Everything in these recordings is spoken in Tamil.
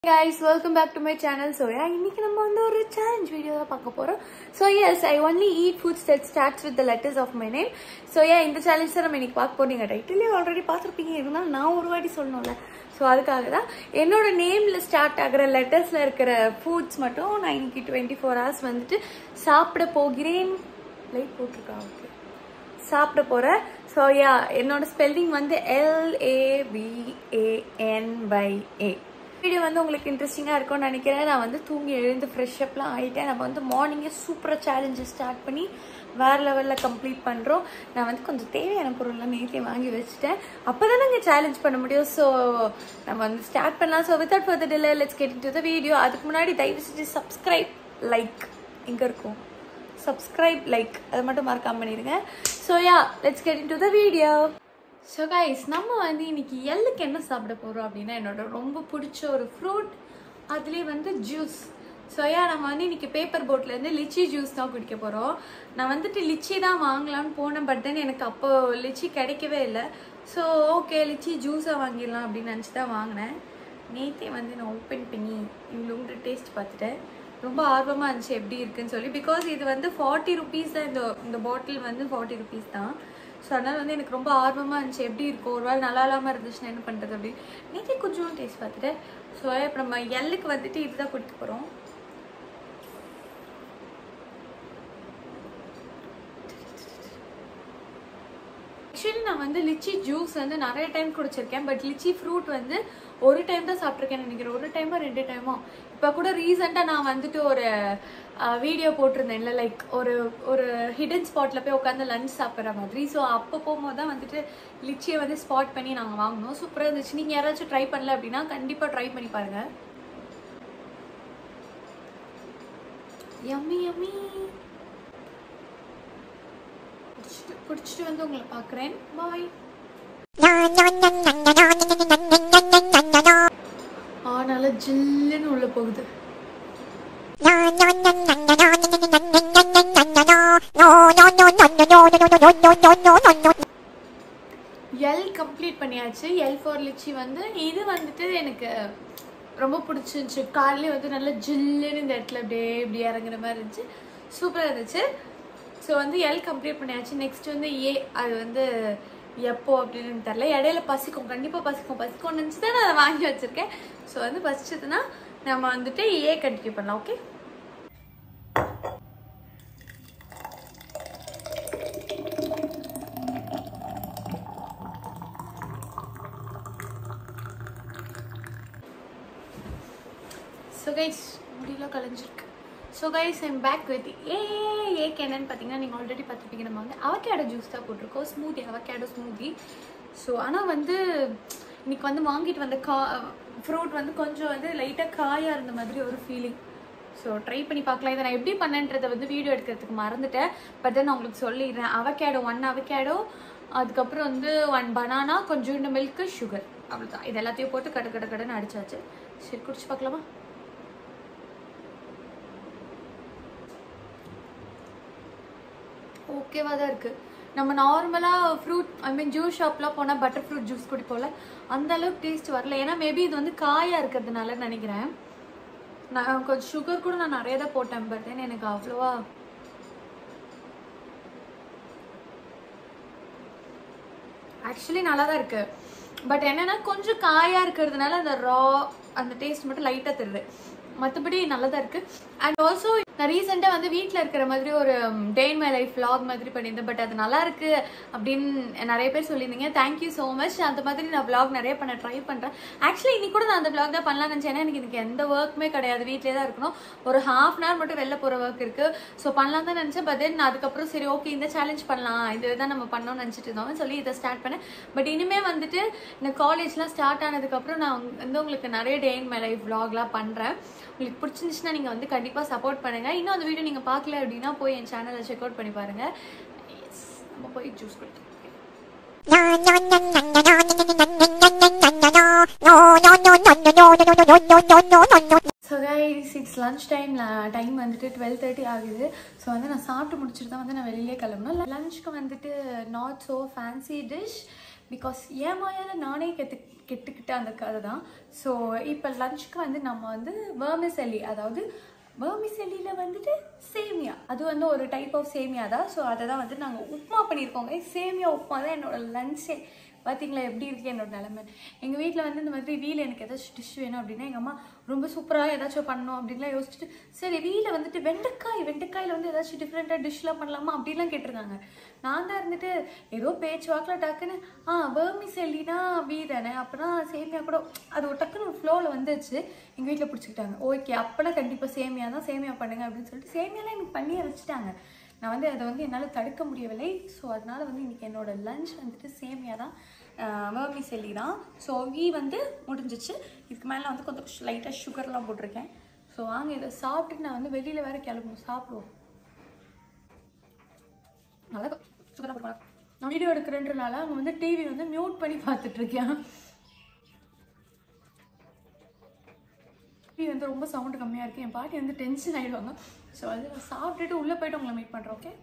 guys welcome back to my channel Soya இன்னைக்கு நம்ம வந்து ஒரு சேலஞ்ச் வீடியோ தான் பார்க்க போறோம் so yes I only eat foods that starts with the letters of my name so ஏன் இந்த சேலஞ்ச் தான் நம்ம இன்னைக்கு பார்க்க போறீங்க டைட்டிலே ஆல்ரெடி பார்த்துருப்பீங்க இருந்தாலும் நான் ஒரு வாட்டி சொல்லணும்ல ஸோ அதுக்காக தான் என்னோட நேம்ல ஸ்டார்ட் ஆகிற லெட்டர்ஸ்ல இருக்கிற ஃபுட்ஸ் மட்டும் நான் இன்னைக்கு டுவெண்ட்டி ஃபோர் ஹவர்ஸ் வந்துட்டு சாப்பிட போகிறேன் லைட் போட்டிருக்கா ஓகே சாப்பிட போறேன் ஸோ யா என்னோட ஸ்பெல்லிங் வந்து எல்ஏவிஏஎன்ஒய்ஏ வீடியோ வந்து உங்களுக்கு இன்ட்ரெஸ்டிங்காக இருக்கும்னு நினைக்கிறேன் நான் வந்து தூங்கி எழுந்து ஃப்ரெஷ் அப்லாம் ஆகிட்டேன் நம்ம வந்து மார்னிங்கே சூப்பராக சேலஞ்சு ஸ்டார்ட் பண்ணி வேறு லெவலில் கம்ப்ளீட் பண்ணுறோம் நான் வந்து கொஞ்சம் தேவையான பொருள்லாம் நேற்றே வாங்கி வச்சுட்டேன் அப்போ தான் நாங்கள் சேலஞ்ச் பண்ண முடியும் ஸோ நம்ம வந்து ஸ்டார்ட் பண்ணலாம் so without further delay let's get to the video அதுக்கு முன்னாடி தயவு செஞ்சு சப்ஸ்கிரைப் லைக் எங்கே இருக்கும் சப்ஸ்கிரைப் லைக் அதை மட்டும் மறக்காம பண்ணிடுங்க so ya let's get into the video so guys நம்ம வந்து இன்னைக்கு எள்ளுக்கு என்ன சாப்பிட போகிறோம் அப்படின்னா என்னோட ரொம்ப பிடிச்ச ஒரு ஃப்ரூட் அதுலேயே வந்து ஜூஸ் ஸோ யா நம்ம வந்து இன்னைக்கு பேப்பர் போட்லேருந்து லிச்சி ஜூஸ் தான் குடிக்க போகிறோம் நான் வந்துட்டு லிச்சி தான் வாங்கலாம்னு போனேன் பட் தென் எனக்கு அப்போ லிச்சி கிடைக்கவே இல்லை ஸோ ஓகே லிச்சி ஜூஸாக வாங்கிடலாம் அப்படின்னு நினச்சி தான் வாங்கினேன் நேற்றே வந்து நான் ஓப்பன் பண்ணி இவ்வளோங்கிற டேஸ்ட் பார்த்துட்டேன் ரொம்ப ஆர்வமாக இருந்துச்சு எப்படி இருக்குன்னு சொல்லி பிகாஸ் இது வந்து ஃபார்ட்டி ருபீஸ் தான் இந்த இந்த பாட்டில் வந்து ஃபார்ட்டி ருபீஸ் தான் ஸோ அதனால் வந்து எனக்கு ரொம்ப ஆர்வமாக இருந்துச்சு எப்படி இருக்கும் ஒரு வேளை நல்லா இல்லாமல் இருந்துச்சுன்னா என்ன பண்ணுறது அப்படின்னு நேற்றே கொஞ்சம் டேஸ்ட் பார்த்துட்டேன் ஸோ இப்போ நம்ம எல்லுக்கு வந்துட்டு இதுதான் கொடுத்து போகிறோம் ஆக்சுவலி நான் வந்து லிச்சி ஜூஸ் வந்து நிறைய டைம் குடிச்சிருக்கேன் பட் லிச்சி ஃப்ரூட் வந்து ஒரு டைம் தான் சாப்பிட்ருக்கேன் நினைக்கிறேன் ஒரு டைமோ ரெண்டு டைமோ இப்போ கூட ரீசெண்டாக நான் வந்துட்டு ஒரு வீடியோ போட்டிருந்தேன்ல லைக் ஒரு ஒரு ஹிடன் ஸ்பாட்டில் போய் உட்காந்து லஞ்ச் சாப்பிட்ற மாதிரி ஸோ அப்போ போகும்போது தான் வந்துட்டு லிச்சியை வந்து ஸ்பாட் பண்ணி நாங்கள் வாங்கினோம் சூப்பராக இருந்துச்சு நீங்கள் யாராச்சும் ட்ரை பண்ணல அப்படின்னா கண்டிப்பாக ட்ரை பண்ணி பாருங்கள் யம்மி யம்மி குடிச்சிட்டு குடிச்சிட்டு வந்து உங்களை பார்க்குறேன் பாய் ஆ நல்லா ஜில்லுன்னு உள்ள போகுது எல் கம்ப்ளீட் பண்ணியாச்சு எல் ஃபார் லிச்சி வந்து இது வந்துட்டு எனக்கு ரொம்ப பிடிச்சிருந்துச்சு காலையிலே வந்து நல்லா ஜில்லுன்னு இந்த இடத்துல அப்படியே இப்படி இறங்குற மாதிரி இருந்துச்சு சூப்பராக இருந்துச்சு ஸோ வந்து எல் கம்ப்ளீட் பண்ணியாச்சு நெக்ஸ்ட் வந்து ஏ அது வந்து எப்போ அப்படின்னு தெரில இடையில பசிக்கும் கண்டிப்பாக பசிக்கும் பசிக்கும் நினச்சி தான் நான் அதை வாங்கி வச்சுருக்கேன் ஸோ வந்து பசிச்சதுன்னா நம்ம வந்துட்டு ஏ கண்டினியூ பண்ணலாம் ஓகே ஸோ கைஸ் முடியல கலைஞ்சிருக்கு so guys I'm back with A ஏக்கு என்னன்னு பார்த்தீங்கன்னா நீங்கள் ஆல்ரெடி பார்த்துருப்பீங்க நம்ம வந்து அவகேடோ ஜூஸ் தான் போட்டிருக்கோம் ஸ்மூதி அவகேடோ ஸ்மூதி ஸோ ஆனால் வந்து இன்னைக்கு வந்து வாங்கிட்டு வந்த கா ஃப்ரூட் வந்து கொஞ்சம் வந்து லைட்டாக காயாக இருந்த மாதிரி ஒரு ஃபீலிங் ஸோ ட்ரை பண்ணி பார்க்கலாம் இதை நான் எப்படி பண்ணேன்றதை வந்து வீடியோ எடுக்கிறதுக்கு மறந்துட்டேன் பட் தென் நான் உங்களுக்கு சொல்லிடுறேன் அவகேடோ ஒன் அவகேடோ அதுக்கப்புறம் வந்து ஒன் பனானா கொஞ்சோண்டு மில்க்கு சுகர் அவ்வளோதான் இது எல்லாத்தையும் போட்டு கடு கடு கடுன்னு அடிச்சாச்சு சரி குடிச்சு பார்க்கலாமா ஓகேவா தான் இருக்குது நம்ம நார்மலாக ஃப்ரூட் ஐ மீன் ஜூஸ் ஷாப்லாம் போனால் பட்டர் ஃப்ரூட் ஜூஸ் குடிப்போம்ல அந்த அளவுக்கு டேஸ்ட் வரல ஏன்னா மேபி இது வந்து காயாக இருக்கிறதுனால நினைக்கிறேன் நான் கொஞ்சம் சுகர் கூட நான் நிறைய தான் போட்டேன் பட் தென் எனக்கு அவ்வளோவா ஆக்சுவலி நல்லா தான் இருக்கு பட் என்னன்னா கொஞ்சம் காயாக இருக்கிறதுனால அந்த ரா அந்த டேஸ்ட் மட்டும் லைட்டாக தெரியுது மற்றபடி நல்லா தான் இருக்கு அண்ட் ஆல்சோ நான் ரீசெண்டாக வந்து வீட்டில் இருக்கிற மாதிரி ஒரு day in my life vlog மாதிரி பண்ணியிருந்தேன் பட் அது நல்லா இருக்கு அப்படின்னு நிறைய பேர் சொல்லியிருந்தீங்க தேங்க்யூ ஸோ மச் அந்த மாதிரி நான் vlog நிறைய பண்ண ட்ரை பண்ணுறேன் ஆக்சுவலி இன்னைக்கு கூட நான் அந்த vlog தான் பண்ணலாம்னு நினச்சேன் ஏன்னா எனக்கு எனக்கு எந்த ஒர்க்குமே கிடையாது வீட்டிலே தான் இருக்கணும் ஒரு ஹாஃப் அன் ஹவர் மட்டும் வெளில போகிற ஒர்க் இருக்கு ஸோ பண்ணலாம் தான் நினச்சேன் பட் தென் அதுக்கப்புறம் சரி ஓகே இந்த சேலஞ்ச் பண்ணலாம் இது தான் நம்ம பண்ணோம்னு நினச்சிட்டு இருந்தோம் சொல்லி இதை ஸ்டார்ட் பண்ணேன் பட் இனிமேல் வந்துட்டு இந்த காலேஜ்லாம் ஸ்டார்ட் ஆனதுக்கப்புறம் நான் வந்து உங்களுக்கு நிறைய டே இன் மை லைஃப் vlogலாம் பண்ணுறேன் உங்களுக்கு பிடிச்சிருந்துச்சுன்னா நீங்கள் வந்து கண்டிப்பாக சப்போர்ட் பண்ணுங்கள் இன்னும் அந்த வீடியோ நீங்கள் பார்க்கல அப்படின்னா போய் என் சேனலை செக் அவுட் பண்ணி பாருங்கள் எஸ் நம்ம போய் ஜூஸ் குடிக்கலாம் so guys it's lunch time time வந்துட்டு டுவெல் தேர்ட்டி ஆகுது ஸோ வந்து நான் சாப்பிட்டு முடிச்சுட்டு தான் வந்து நான் வெளியிலே கிளம்பணும் லஞ்சுக்கு வந்துட்டு not so fancy dish because என் வாயால் நானே கெத்து கெட்டுக்கிட்ட அந்த கதை தான் ஸோ இப்போ லஞ்சுக்கு வந்து நம்ம வந்து வேர்மிசெல்லி அதாவது வேர்மிசெல்லியில் வந்துட்டு சேமியா அது வந்து ஒரு டைப் ஆஃப் சேமியா தான் ஸோ அதை தான் வந்து நாங்கள் உப்புமா பண்ணியிருக்கோங்க சேமியா உப்புமா தான் என்னோட லஞ்சே பார்த்தீங்களா எப்படி இருக்கு என்னோட நிலைமை எங்கள் வீட்டில் வந்து இந்த மாதிரி வீல் எனக்கு ஏதாச்சும் டிஷ் வேணும் அப்படின்னா எங்கள் அம்மா ரொம்ப சூப்பராக ஏதாச்சும் பண்ணணும் அப்படின்லாம் யோசிச்சுட்டு சரி வீல வந்துட்டு வெண்டைக்காய் வெண்டைக்காயில் வந்து ஏதாச்சும் டிஃப்ரெண்ட்டாக டிஷ்லாம் பண்ணலாமா அப்படிலாம் கேட்டிருந்தாங்க நான் தான் இருந்துட்டு ஏதோ பேச்சு வாக்கில் டக்குன்னு ஆ வேர்மி செல்லினா வீ தானே அப்போனா சேமியா கூட அது ஒரு டக்குன்னு ஒரு ஃப்ளோவில் வந்துச்சு எங்கள் வீட்டில் பிடிச்சிக்கிட்டாங்க ஓகே அப்போனா கண்டிப்பாக சேமியா தான் சேமியா பண்ணுங்க அப்படின்னு சொல்லிட்டு சேமியாலாம் எனக்கு பண்ணியே வச்சுட்டாங்க நான் வந்து அதை வந்து என்னால் தடுக்க முடியவில்லை ஸோ அதனால் வந்து இன்றைக்கி என்னோட லஞ்ச் வந்துட்டு சேமியா தான் வேர்மி செல்லி தான் ஸோ வீ வந்து முடிஞ்சிச்சு இதுக்கு மேலே வந்து கொஞ்சம் லைட்டாக சுகர்லாம் போட்டிருக்கேன் ஸோ வாங்க இதை சாப்பிட்டுட்டு நான் வந்து வெளியில் வேறு கிளம்பணும் சாப்பிடுவோம் நல்லா சுகராக போட்டு நான் வீடியோ எடுக்கிறேன்றனால அவங்க வந்து டிவி வந்து மியூட் பண்ணி பார்த்துட்ருக்கேன் டிவி வந்து ரொம்ப சவுண்டு கம்மியாக இருக்குது என் பாட்டி வந்து டென்ஷன் ஆகிடுவாங்க ஸோ அது நான் சாப்பிட்டுட்டு உள்ளே போயிட்டு உங்களை மீட் பண்ணுறேன் okay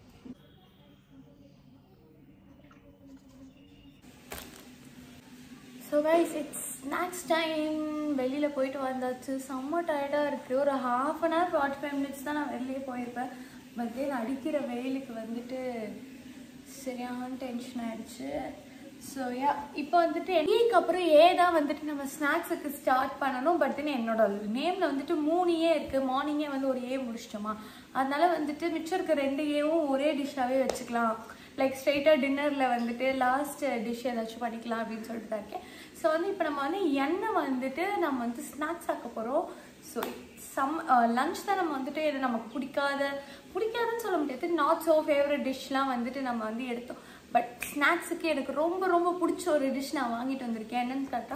so guys it's snacks time வெளியில் போயிட்டு வந்தாச்சு செம்ம டயர்டாக இருக்குது ஒரு half an hour forty five minutes தான் நான் வெளியே போயிருப்பேன் பட் தென் அடிக்கிற வெயிலுக்கு வந்துட்டு சரியான டென்ஷன் ஆயிடுச்சு ஸோ யா இப்போ வந்துட்டு டீக்கு அப்புறம் ஏ தான் வந்துட்டு நம்ம ஸ்நாக்ஸுக்கு ஸ்டார்ட் பண்ணணும் பட் தென் என்னோட நேமில் வந்துட்டு மூணு ஏ இருக்குது மார்னிங்கே வந்து ஒரு ஏ முடிச்சிட்டோமா அதனால வந்துட்டு மிச்சம் இருக்க ரெண்டு ஏவும் ஒரே டிஷ்ஷாகவே வச்சுக்கலாம் லைக் ஸ்ட்ரைட்டாக டின்னரில் வந்துட்டு லாஸ்ட் டிஷ் ஏதாச்சும் பண்ணிக்கலாம் அப்படின்னு சொல்லிட்டு தான் இருக்கேன் ஸோ வந்து இப்போ நம்ம வந்து எண்ணெய் வந்துட்டு நம்ம வந்து ஸ்நாக்ஸ் ஆக்க போகிறோம் ஸோ சம் லஞ்ச் தான் நம்ம வந்துட்டு இது நமக்கு பிடிக்காத பிடிக்காதுன்னு சொல்ல முடியாது நாட் ஸோ ஃபேவரட் டிஷ்லாம் வந்துட்டு நம்ம வந்து எடுத்தோம் பட் ஸ்நாக்ஸுக்கு எனக்கு ரொம்ப ரொம்ப பிடிச்ச ஒரு டிஷ் நான் வாங்கிட்டு வந்திருக்கேன் என்னன்னு கேட்டா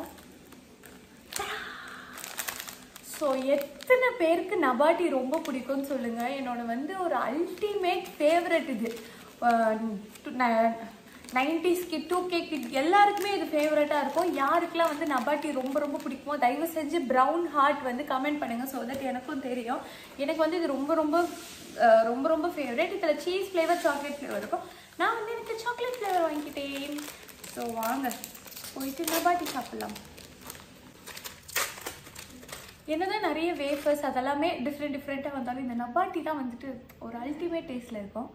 ஸோ எத்தனை பேருக்கு நபாட்டி ரொம்ப பிடிக்கும்னு சொல்லுங்கள் என்னோட வந்து ஒரு அல்டிமேட் ஃபேவரட் இது nineties kid two K kid எல்லாருக்குமே இது ஃபேவரட்டாக இருக்கும் யாருக்கெல்லாம் வந்து நபாட்டி ரொம்ப ரொம்ப பிடிக்குமோ தயவு செஞ்சு ப்ரௌன் ஹார்ட் வந்து கமெண்ட் பண்ணுங்கள் ஸோ தட் எனக்கும் தெரியும் எனக்கு வந்து இது ரொம்ப ரொம்ப அஹ், ரொம்ப ரொம்ப ஃபேவரட் இதில் சீஸ் ஃப்ளேவர் சாக்லேட் ஃப்ளேவர் இருக்கும் நான் வந்து எனக்கு சாக்லேட் ஃப்ளேவர் வாங்கிக்கிட்டேன் ஸோ வாங்க போயிட்டு நபாட்டி சாப்பிட்லாம் என்னதான் நிறைய வேஃபர்ஸ் அதெல்லாமே டிஃப்ரெண்ட் டிஃப்ரெண்ட்டாக வந்தாலும் இந்த நபாட்டி தான் வந்துட்டு ஒரு அல்டிமேட் டேஸ்ட்டில் இருக்கும்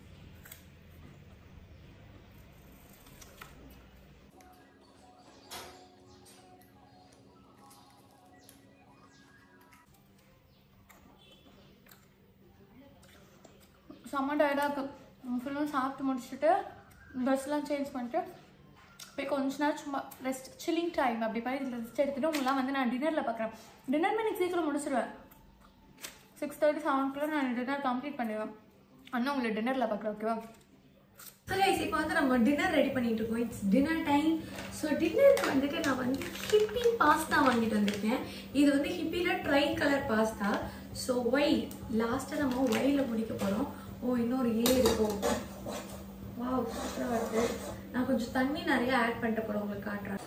செம்ம டயர்டாக இருக்குது ஃபுல்லும் சாப்பிட்டு முடிச்சுட்டு ட்ரெஸ்லாம் சேஞ்ச் பண்ணிட்டு போய் கொஞ்ச நேரம் சும்மா ரெஸ்ட் சில்லிங் டைம் அப்படி பண்ணி ரெஸ்ட் எடுத்துட்டு உங்களாம் வந்து நான் டின்னரில் பார்க்குறேன் டின்னர் எனக்கு சீக்கிரம் முடிச்சிடுவேன் சிக்ஸ் தேர்ட்டி செவனுக்குள்ளே நான் டின்னர் கம்ப்ளீட் பண்ணிடுவேன் அண்ணா உங்களை டின்னரில் பார்க்குறேன் ஓகேவா ஸோ கைஸ் இப்போ வந்து நம்ம டின்னர் ரெடி பண்ணிட்டு இருக்கோம் இட்ஸ் டின்னர் டைம் ஸோ டின்னருக்கு வந்துட்டு நான் வந்து ஹிப்பி பாஸ்தா வாங்கிட்டு வந்திருக்கேன் இது வந்து ஹிப்பியில் tri colour pasta so Y லாஸ்ட்டாக நம்ம ஒயில் முடிக்க போகிறோம் ஓ இன்னொரு ஏ இருக்கும் வாவ் சூப்பராக இருக்கு நான் கொஞ்சம் தண்ணி நிறைய ஆட் பண்ணிட்டு போகிறேன் உங்களுக்கு காட்டுறேன்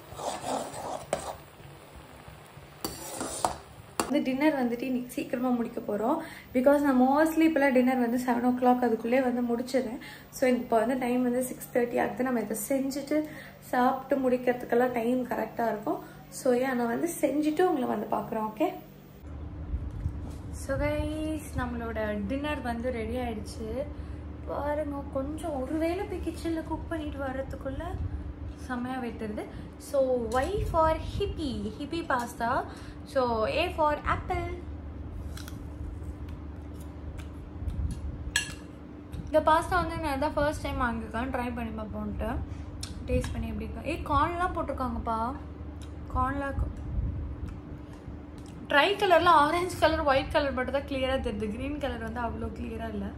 வந்து டின்னர் வந்துட்டு இன்னைக்கு சீக்கிரமாக முடிக்க போகிறோம் பிகாஸ் நான் மோஸ்ட்லி இப்போலாம் டின்னர் வந்து செவன் ஓ கிளாக் அதுக்குள்ளே வந்து முடிச்சிடுறேன் ஸோ இப்போ வந்து டைம் வந்து சிக்ஸ் தேர்ட்டி ஆகுது நம்ம இதை செஞ்சுட்டு சாப்பிட்டு முடிக்கிறதுக்கெல்லாம் டைம் கரெக்டாக இருக்கும் ஸோ ஏன் நான் வந்து செஞ்சுட்டு உங்களை வந்து பார்க்குறோம் ஓகே ஸோ கைஸ் நம்மளோட டின்னர் வந்து ரெடி ஆயிடுச்சு பாருங்க கொஞ்சம் ஒருவேளை போய் கிச்சனில் குக் பண்ணிட்டு வர்றதுக்குள்ள செம்மையாக வெட்டுறது so Y for Yippee Yippee pasta so A for apple இந்த பாஸ்தா வந்து நான் தான் ஃபர்ஸ்ட் டைம் வாங்கியிருக்கேன் ட்ரை பண்ணி பார்ப்போன்ட்டு டேஸ்ட் பண்ணி எப்படி இருக்கு ஏ கார்ன்லாம் போட்டிருக்காங்கப்பா கார்ன்லாம் ட்ரை கலரில் ஆரஞ்சு கலர் ஒயிட் கலர் மட்டும் தான் கிளியராக தெரியுது க்ரீன் கலர் வந்து அவ்வளோ கிளியராக இல்லை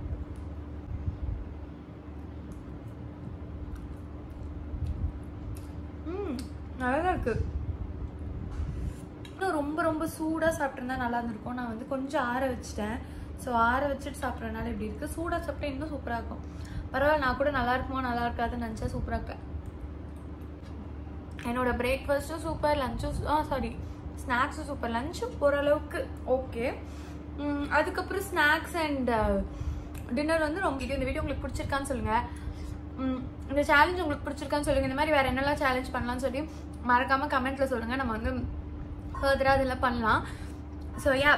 ம் நல்லா தான் இருக்கு இன்னும் ரொம்ப ரொம்ப சூடாக சாப்பிட்ருந்தா நல்லா இருந்திருக்கும் நான் வந்து கொஞ்சம் ஆற வச்சிட்டேன் ஸோ ஆற வச்சுட்டு சாப்பிட்றதுனால இப்படி இருக்குது சூடாக சாப்பிட்டா இன்னும் சூப்பராக இருக்கும் பரவாயில்ல நான் கூட நல்லா இருக்குமோ நல்லா இருக்காதுன்னு நினச்சா சூப்பராக இருக்கேன் என்னோட பிரேக்ஃபாஸ்ட்டும் சூப்பர் லஞ்சும் ஆ சாரி ஸ்நாக்ஸும் சூப்பர் லஞ்சும் ஓரளவுக்கு ஓகே அதுக்கப்புறம் ஸ்நாக்ஸ் அண்ட் டின்னர் வந்து ரொம்ப இது இந்த வீடியோ உங்களுக்கு பிடிச்சிருக்கான்னு சொல்லுங்கள் ம், இந்த சேலஞ்ச் உங்களுக்கு பிடிச்சிருக்கான்னு சொல்லுங்க இந்த மாதிரி வேற என்னெல்லாம் சேலஞ்ச் பண்ணலாம்னு சொல்லி மறக்காம கமெண்ட்ல சொல்லுங்க நம்ம வந்து ஃபர்தரா அதெல்லாம் பண்ணலாம் ஸோ யா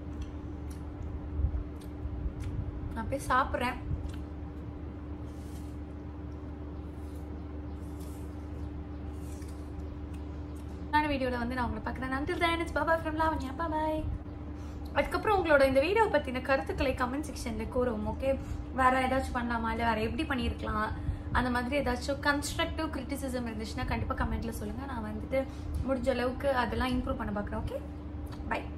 நான் போய் சாப்பிட்றேன் நான் வீடியோவில் வந்து நான் உங்களை பார்க்குறேன் நன்றி தான் it's Baba from Lavanya bye அதுக்கப்புறம் உங்களோட இந்த வீடியோ பற்றின கருத்துக்களை கமெண்ட் செக்ஷனில் கூறுவோம் ஓகே வேற ஏதாச்சும் பண்ணலாமா இல்லை வேற எப்படி பண்ணியிருக்கலாம் அந்த மாதிரி ஏதாச்சும் கன்ஸ்ட்ரக்டிவ் கிரிட்டிசிசம் இருந்துச்சுன்னா கண்டிப்பாக கமெண்ட்ல சொல்லுங்கள் நான் வந்துட்டு முடிஞ்ச அளவுக்கு அதெல்லாம் இம்ப்ரூவ் பண்ண பார்க்குறேன் ஓகே பை